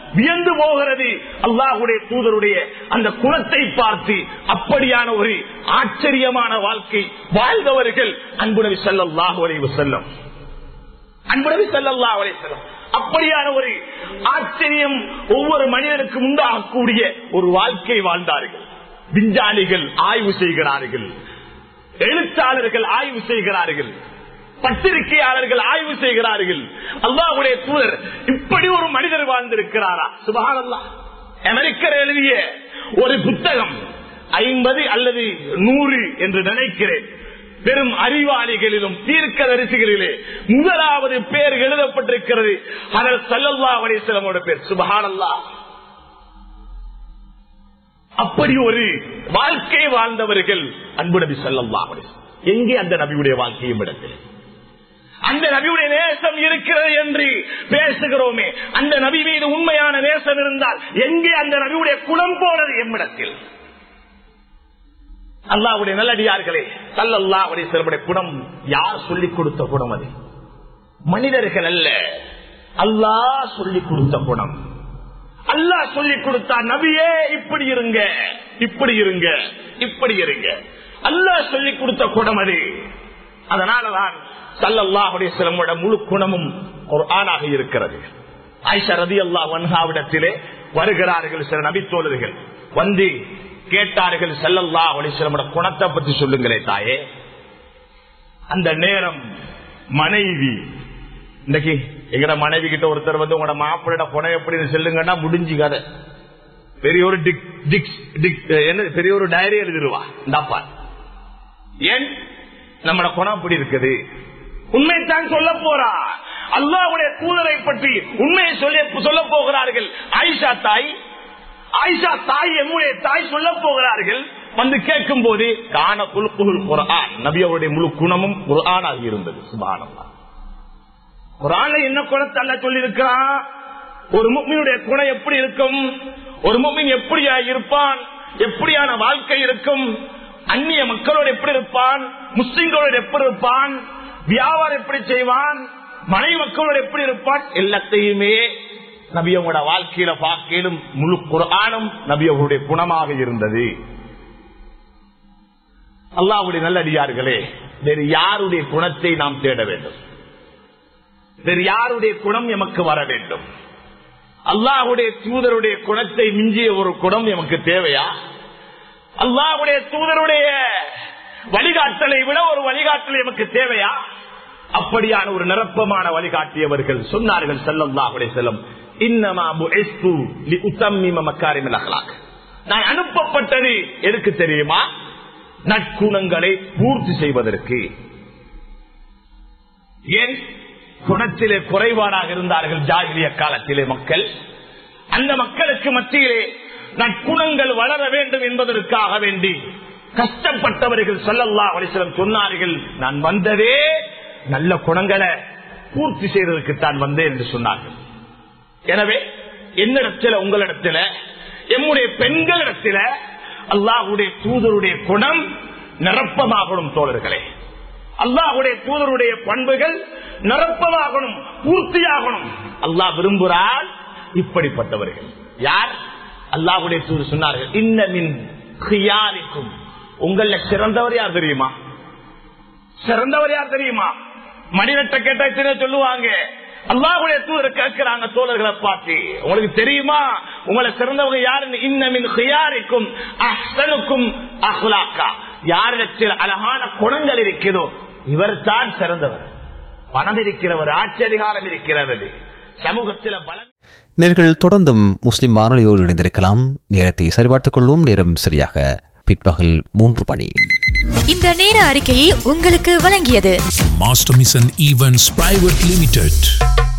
வியந்து போகிறது அல்லாஹுடைய தூதருடைய அந்த குணத்தை பார்த்து அப்படியான ஒரு ஆச்சரியமான வாழ்க்கை வாழ்ந்தவர்கள் அன்பு நபி ஸல்லல்லாஹு அலைஹி வஸல்லம் அன்பு நபி ஸல்லல்லாஹு அலைஹி வஸல்லம் அப்படியான ஒரு ஆச்சரியம் ஒவ்வொரு மனிதனுக்கும் உண்டாகக்கூடிய ஒரு வாழ்க்கை வாழ்ந்தார்கள் விஞ்ஞானிகள் ஆய்வு செய்கிறார்கள் எழுத்தாளர்கள் ஆய்வு செய்கிறார்கள் பத்திரிகையாளர்கள் ஆய்வு செய்கிறார்கள் அல்லாஹ்வுடைய தூதர் இப்படி ஒரு மனிதர் வாழ்ந்திருக்கிறாரா சுபஹானல்லாஹ் அமெரிக்கர் எழுதிய ஒரு புத்தகம் ஐம்பது அல்லது நூறு என்று நினைக்கிறேன் பெரும் அறிவாளிகளிலும் தீர்க்க தரிசிகளிலே முதலாவது பேர் எழுதப்பட்டிருக்கிறது அதல் சல்லல்லா அலிஸ்லமோட பேர் சுபஹானல்லா அப்படி ஒரு வாழ்க்கை வாழ்ந்தவர்கள் அன்பு நபி சல்லல்லா அலிஸ்லாம் எங்கே அந்த நபியுடைய வாழ்க்கையும் இடத்தில் அந்த நபியுடைய நேசம் இருக்கிறது என்று பேசுகிறோமே அந்த நபி மீது உண்மையான நேசம் இருந்தால் எங்கே அந்த நபியுடைய குணம் போனது எம்மிடத்தில் அல்லாவுடைய நல்லடியார்களே சல்லல்லா அலிஸ்லமுடைய குணம் யார் சொல்லிக் கொடுத்த குணம் அது மனிதர்கள் அல்ல அல்லாஹ் சொல்லிக் கொடுத்த குணம் அல்லாஹ் சொல்லிக் கொடுத்தா நபியே இப்படி இருங்க இப்படி இருங்க இப்படி இருங்க அல்லாஹ் சொல்லிக் கொடுத்த குணம் அது அதனாலதான் சல்லல்லாஹுடைய சிலமோட முழு குணமும் ஒரு ஆணாக இருக்கிறது ஆயிஷா ரதி அல்லா வன்ஹாவிடத்திலே வருகிறார்கள் சில நபித்தோழர்கள் வந்து கேட்டார்கள் செல்லல்லா சிலமோட குணத்தை பத்தி சொல்லுங்களே தாயே அந்த நேரம் மனைவி இன்னைக்கு எங்கட மனைவி கிட்ட ஒருத்தர் வந்து உங்களோட மாப்பிள்ளோட குணம் எப்படின்னு சொல்லுங்கன்னா முடிஞ்சு கதை பெரிய ஒரு டிக் டிக் டிக் என்ன பெரிய ஒரு டைரி எழுதிருவா இந்தாப்பா ஏன் நம்மட குணம் அப்படி இருக்குது உண்மைத்தான் சொல்ல போறா அல்லாவுடைய தூதரை பற்றி உண்மையை சொல்லி சொல்ல போகிறார்கள் ஆயிஷா தாய் ஆயிஷா தாய் எம்முடைய தாய் சொல்ல போகிறார்கள் வந்து கேட்கும் போது காண குல்குல் குரான் நபி அவருடைய முழு குணமும் குரானாக இருந்தது சுபானம்மா குரான்ல என்ன குணத்தை அல்ல சொல்லி இருக்கிறான் ஒரு முக்மினுடைய குணம் எப்படி இருக்கும் ஒரு முக்மின் எப்படியா இருப்பான் எப்படியான வாழ்க்கை இருக்கும் அந்நிய மக்களோடு எப்படி இருப்பான் முஸ்லிம்களோடு எப்படி இருப்பான் வியாபாரம் எப்படி செய்வான் மனை மக்களோடு எப்படி இருப்பான் எல்லாத்தையுமே நபியவங்களோட வாழ்க்கையில பார்க்கலும் முழு குரானும் நபியவருடைய குணமாக இருந்தது அல்லாவுடைய நல்லடியார்களே வேறு யாருடைய குணத்தை நாம் தேட வேண்டும் வேறு யாருடைய குணம் எமக்கு வர வேண்டும் அல்லாஹுடைய தூதருடைய குணத்தை மிஞ்சிய ஒரு குணம் எமக்கு தேவையா அல்லாஹுடைய தூதருடைய வழிகாட்டலை விட ஒரு வழிகாட்டல் எமக்கு தேவையா அப்படியான ஒரு நிரப்பமான வழிகாட்டியவர்கள் சொன்னார்கள் செல்லல்லாஹுடைய செல்லம் நான் அனுப்பப்பட்டது எதுக்கு தெரியுமா நற்குணங்களை பூர்த்தி செய்வதற்கு ஏன் குணத்திலே குறைபாடாக இருந்தார்கள் ஜாகிரிய காலத்திலே மக்கள் அந்த மக்களுக்கு மத்தியிலே நற்குணங்கள் வளர வேண்டும் என்பதற்காக வேண்டி கஷ்டப்பட்டவர்கள் சொல்லல்லா வலிசலம் சொன்னார்கள் நான் வந்ததே நல்ல குணங்களை பூர்த்தி செய்வதற்கு தான் வந்தேன் என்று சொன்னார்கள் எனவே என்னிடத்துல உங்களிடத்துல எம்முடைய பெண்களிடத்துல அல்லாஹுடைய தூதருடைய குணம் நிரப்பமாகணும் தோழர்களே அல்லாஹுடைய தூதருடைய பண்புகள் நிரப்பமாகணும் பூர்த்தியாகணும் அல்லாஹ் விரும்புகிறார் இப்படிப்பட்டவர்கள் யார் அல்லாஹுடைய தூதர் சொன்னார்கள் இன்னமின் கியாரிக்கும் உங்கள சிறந்தவர் யார் தெரியுமா சிறந்தவர் யார் தெரியுமா மணிநட்ட கேட்ட சொல்லுவாங்க அல்லாஹுடைய தூதர் கேட்கிறாங்க தோழர்களை பார்த்து உங்களுக்கு தெரியுமா உங்களை சிறந்தவங்க யாருன்னு இன்னமின் ஹியாரிக்கும் அஹ்சனுக்கும் அஹ்லாக்கா யாரிடத்தில் அழகான குணங்கள் இருக்கிறதோ இவர் தான் சிறந்தவர் பணம் இருக்கிறவர் ஆட்சி அதிகாரம் இருக்கிறது சமூகத்தில் பலம் நேர்கள் தொடர்ந்தும் முஸ்லிம் வானொலியோடு இணைந்திருக்கலாம் நேரத்தை சரிபார்த்துக் கொள்வோம் நேரம் சரியாக பிற்பகல் மூன்று மணி இந்த நேர அறிக்கையை உங்களுக்கு வழங்கியது Master Mission Events Private Limited.